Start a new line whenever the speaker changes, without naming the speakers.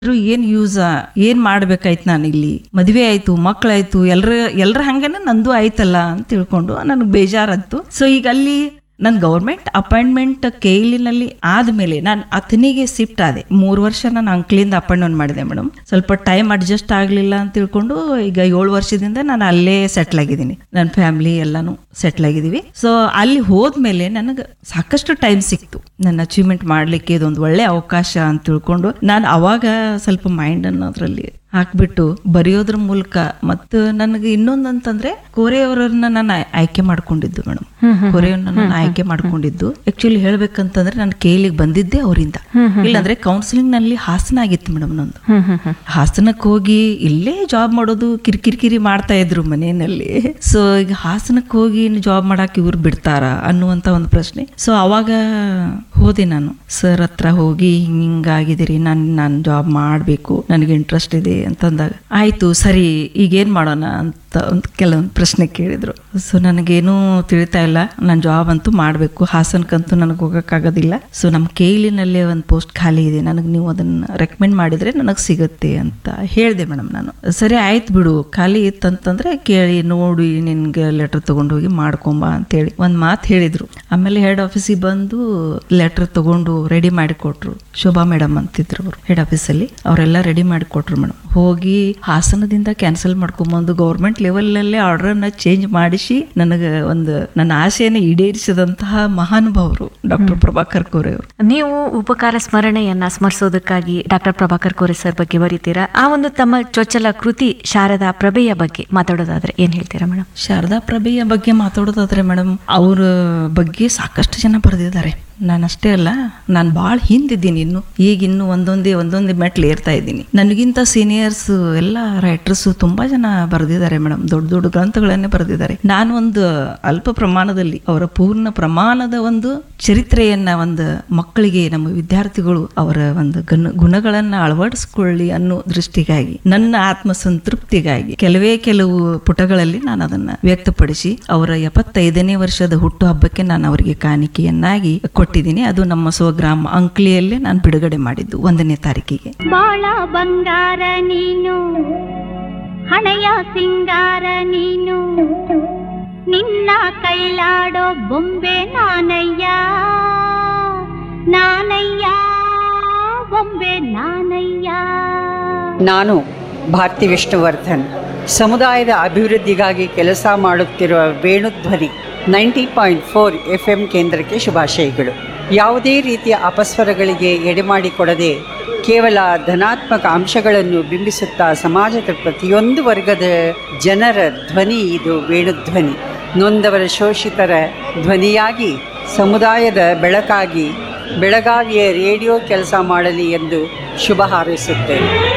ಏನ್ ಯೂಸ್ ಏನ್ ಮಾಡ್ಬೇಕಾಯ್ತು ನಾನು ಇಲ್ಲಿ ಮದ್ವೆ ಆಯ್ತು ಮಕ್ಕಳಾಯ್ತು ಎಲ್ರ ಎಲ್ರ ಹಂಗೇನೆ ನಂದು ಆಯ್ತಲ್ಲ ಅಂತ ತಿಳ್ಕೊಂಡು ನನಗೆ ಬೇಜಾರತ್ತು ಸೊ ಈಗ ಅಲ್ಲಿ ನನ್ ಗೌರ್ಮೆಂಟ್ ಅಪಾಯಿಂಟ್ಮೆಂಟ್ ಕೇಲಿನಲ್ಲಿ ಆದ್ಮೇಲೆ ನಾನು ಅತನಿಗೆ ಶಿಫ್ಟ್ ಆದೆ ಮೂರು ವರ್ಷ ನಾನು ಅಂಕ್ಲಿಂದ ಅಪಾಯಿಂಟ್ಮೆಂಟ್ ಮಾಡಿದೆ ಮೇಡಮ್ ಸ್ವಲ್ಪ ಟೈಮ್ ಅಡ್ಜಸ್ಟ್ ಆಗ್ಲಿಲ್ಲ ಅಂತ ತಿಳ್ಕೊಂಡು ಈಗ ಏಳು ವರ್ಷದಿಂದ ನಾನು ಅಲ್ಲೇ ಸೆಟ್ಲ್ ಆಗಿದ್ದೀನಿ ನನ್ನ ಫ್ಯಾಮಿಲಿ ಎಲ್ಲಾನು ಸೆಟ್ಲ್ ಆಗಿದ್ದೀವಿ ಸೊ ಅಲ್ಲಿ ಹೋದ್ಮೇಲೆ ನನಗೆ ಸಾಕಷ್ಟು ಟೈಮ್ ಸಿಕ್ತು ನನ್ನ ಅಚೀವ್ಮೆಂಟ್ ಮಾಡ್ಲಿಕ್ಕೆ ಇದೊಂದು ಒಳ್ಳೆ ಅವಕಾಶ ಅಂತ ತಿಳ್ಕೊಂಡು ನಾನು ಅವಾಗ ಸ್ವಲ್ಪ ಮೈಂಡ್ ಅನ್ನೋದ್ರಲ್ಲಿ ಹಾಕ್ಬಿಟ್ಟು ಬರೆಯೋದ್ರ ಮೂಲಕ ಮತ್ತು ನನಗೆ ಇನ್ನೊಂದಂತಂದ್ರೆ ಕೋರೆಯವರನ್ನ ನಾನು ಆಯ್- ಆಯ್ಕೆ ಮಾಡ್ಕೊಂಡಿದ್ದು ಮೇಡಮ್ ಕೋರೆಯವ್ರನ್ನ ನಾನು ಆಯ್ಕೆ ಮಾಡ್ಕೊಂಡಿದ್ದು ಆಕ್ಚುಲಿ ಹೇಳ್ಬೇಕಂತಂದ್ರೆ ನಾನು ಕೇಲಿಗೆ ಬಂದಿದ್ದೆ ಅವರಿಂದ ಇಲ್ಲಾಂದ್ರೆ ಕೌನ್ಸಿಲಿಂಗ್ ನಲ್ಲಿ ಹಾಸನ ಆಗಿತ್ತು ಮೇಡಮ್ ನಂದು ಹಾಸನಕ್ಕೆ ಹೋಗಿ ಇಲ್ಲೇ ಜಾಬ್ ಮಾಡೋದು ಕಿರಿಕಿರಿಕಿರಿ ಮಾಡ್ತಾ ಇದ್ರು ಮನೆಯಲ್ಲಿ ಸೊ ಈಗ ಹಾಸನಕ್ಕೆ ಹೋಗಿ ಜಾಬ್ ಮಾಡಕ್ ಇವ್ರು ಬಿಡ್ತಾರ ಅನ್ನುವಂತ ಒಂದು ಪ್ರಶ್ನೆ ಸೊ ಅವಾಗ ಹೋದೆ ನಾನು ಸರ್ ಹತ್ರ ಹೋಗಿ ಹಿಂಗ್ ಹಿಂಗಾಗಿದ್ದೀರಿ ನಾನು ನಾನು ಜಾಬ್ ಮಾಡಬೇಕು ನನಗೆ ಇಂಟ್ರೆಸ್ಟ್ ಇದೆ ಅಂತಂದಾಗ ಆಯ್ತು ಸರಿ ಈಗೇನ್ ಮಾಡೋಣ ಅಂತ ಒಂದು ಕೆಲವೊಂದು ಪ್ರಶ್ನೆ ಕೇಳಿದ್ರು ಸೊ ನನಗೇನೂ ತಿಳಿತಾ ಇಲ್ಲ ನಾನು ಜಾಬ್ ಅಂತೂ ಮಾಡಬೇಕು ಹಾಸನಕ್ಕಂತೂ ನನಗೆ ಹೋಗೋಕ್ಕಾಗೋದಿಲ್ಲ ಸೊ ನಮ್ಮ ಕೇಲಿನಲ್ಲೇ ಒಂದು ಪೋಸ್ಟ್ ಖಾಲಿ ಇದೆ ನನಗೆ ನೀವು ಅದನ್ನ ರೆಕಮೆಂಡ್ ಮಾಡಿದ್ರೆ ನನಗೆ ಸಿಗುತ್ತೆ ಅಂತ ಹೇಳಿದೆ ಮೇಡಮ್ ನಾನು ಸರಿ ಆಯ್ತು ಬಿಡು ಖಾಲಿ ಇತ್ತಂತಂದ್ರೆ ಕೇಳಿ ನೋಡಿ ನಿನ್ಗೆ ಲೆಟರ್ ತಗೊಂಡು ಹೋಗಿ ಮಾಡ್ಕೊಂಬ ಅಂತೇಳಿ ಒಂದು ಮಾತು ಹೇಳಿದ್ರು ಆಮೇಲೆ ಹೆಡ್ ಆಫೀಸಿಗೆ ಬಂದು ಲೆಟರ್ ತಗೊಂಡು ರೆಡಿ ಮಾಡಿ ಕೊಟ್ರು ಶೋಭಾ ಮೇಡಮ್ ಅಂತಿದ್ರು ಅವರು ಹೆಡ್ ಆಫೀಸಲ್ಲಿ ಅವರೆಲ್ಲ ರೆಡಿ ಮಾಡಿ ಕೊಟ್ರು ಮೇಡಮ್ ಹೋಗಿ ಹಾಸನದಿಂದ ಕ್ಯಾನ್ಸಲ್ ಮಾಡ್ಕೊಂಬಂದು ಗೌರ್ಮೆಂಟ್ ಲೆವೆಲ್ನಲ್ಲೇ ಆರ್ಡರ್ನ ಚೇಂಜ್ ಮಾಡಿಸಿ ನನಗೆ ಒಂದು ನನ್ನ ಆಸೆಯನ್ನು ಈಡೇರಿಸಿದಂತಹ ಮಹಾನುಭಾವರು ಡಾಕ್ಟರ್ ಪ್ರಭಾಕರ್ ಕೋರೆ ಅವರು
ನೀವು ಉಪಕಾರ ಸ್ಮರಣೆಯನ್ನ ಸ್ಮರಿಸೋದಕ್ಕಾಗಿ ಡಾಕ್ಟರ್ ಪ್ರಭಾಕರ್ ಕೋರೆ ಸರ್ ಬಗ್ಗೆ ಬರೀತೀರಾ ಆ ಒಂದು ತಮ್ಮ ಚೊಚ್ಚಲ ಕೃತಿ ಶಾರದಾ ಪ್ರಭೆಯ ಬಗ್ಗೆ ಮಾತಾಡೋದಾದ್ರೆ ಏನ್ ಹೇಳ್ತೀರಾ ಮೇಡಮ್
ಶಾರದಾ ಪ್ರಭೆಯ ಬಗ್ಗೆ ಮಾತಾಡೋದಾದ್ರೆ ಮೇಡಮ್ ಅವ್ರ ಬಗ್ಗೆ ಸಾಕಷ್ಟು ಜನ ಬರೆದಿದ್ದಾರೆ ನಾನು ಅಷ್ಟೇ ಅಲ್ಲ ನಾನು ಭಾಳ ಹಿಂದಿದ್ದೀನಿ ಇನ್ನು ಈಗ ಇನ್ನು ಒಂದೊಂದೇ ಒಂದೊಂದೇ ಮೆಟ್ಲು ಏರ್ತಾ ಇದ್ದೀನಿ ನನಗಿಂತ ಸೀನಿಯರ್ಸ್ ಎಲ್ಲ ರೈಟರ್ಸ್ ತುಂಬಾ ಜನ ಬರೆದಿದ್ದಾರೆ ಮೇಡಮ್ ದೊಡ್ಡ ದೊಡ್ಡ ಗ್ರಂಥಗಳನ್ನೇ ಬರೆದಿದ್ದಾರೆ ನಾನು ಒಂದು ಅಲ್ಪ ಪ್ರಮಾಣದಲ್ಲಿ ಅವರ ಪೂರ್ಣ ಪ್ರಮಾಣದ ಒಂದು ಚರಿತ್ರೆಯನ್ನ ಒಂದು ಮಕ್ಕಳಿಗೆ ನಮ್ಮ ವಿದ್ಯಾರ್ಥಿಗಳು ಅವರ ಒಂದು ಗಣ ಗುಣಗಳನ್ನ ಅಳವಡಿಸ್ಕೊಳ್ಳಿ ಅನ್ನೋ ದೃಷ್ಟಿಗಾಗಿ ನನ್ನ ಆತ್ಮ ಸಂತೃಪ್ತಿಗಾಗಿ ಕೆಲವೇ ಕೆಲವು ಪುಟಗಳಲ್ಲಿ ನಾನು ಅದನ್ನ ವ್ಯಕ್ತಪಡಿಸಿ ಅವರ ಎಪ್ಪತ್ತೈದನೇ ವರ್ಷದ ಹುಟ್ಟು ಹಬ್ಬಕ್ಕೆ ನಾನು ಅವರಿಗೆ ಕಾಣಿಕೆಯನ್ನಾಗಿ ಕೊಟ್ಟಿದ್ದೀನಿ ಅದು ನಮ್ಮ ಸ್ವಗ್ರಾಮ ಅಂಕ್ಲಿಯಲ್ಲೇ ನಾನು ಬಿಡುಗಡೆ ಮಾಡಿದ್ದು ಒಂದನೇ ತಾರೀಕಿಗೆ
ಬಾಳ ಬಂಗಾರ ನೀನು ಹಣೆಯ ಸಿಂಗಾರ ನೀನು ನಿನ್ನ ಕೈಲಾಡೋ ಬೊಂಬೆ ನಾನಯ್ಯ ನಾನಯ್ಯ ಬೊಂಬೆ ನಾನಯ್ಯ
ನಾನು ಭಾರತಿ ವಿಷ್ಣುವರ್ಧನ್ ಸಮುದಾಯದ ಅಭಿವೃದ್ಧಿಗಾಗಿ ಕೆಲಸ ಮಾಡುತ್ತಿರುವ Venudhwani ninety point four F M ಕೇಂದ್ರಕ್ಕೆ ಶುಭಾಶಯಗಳು ಯಾವುದೇ ರೀತಿಯ ಅಪಸ್ವರಗಳಿಗೆ ಎಡೆಮಾಡಿಕೊಡದೆ ಕೇವಲ ಧನಾತ್ಮಕ ಅಂಶಗಳನ್ನು ಬಿಂಬಿಸುತ್ತಾ ಸಮಾಜದ ಪ್ರತಿಯೊಂದು ವರ್ಗದ ಜನರ ಧ್ವನಿ ಇದು ವೇಣುಧ್ವನಿ ನೊಂದವರ ಶೋಷಿತರ ಧ್ವನಿಯಾಗಿ ಸಮುದಾಯದ ಬೆಳಕಾಗಿ ಬೆಳಗಾವಿಯ ರೇಡಿಯೋ ಕೆಲಸ ಮಾಡಲಿ ಎಂದು ಶುಭ ಹಾರೈಸುತ್ತೇನೆ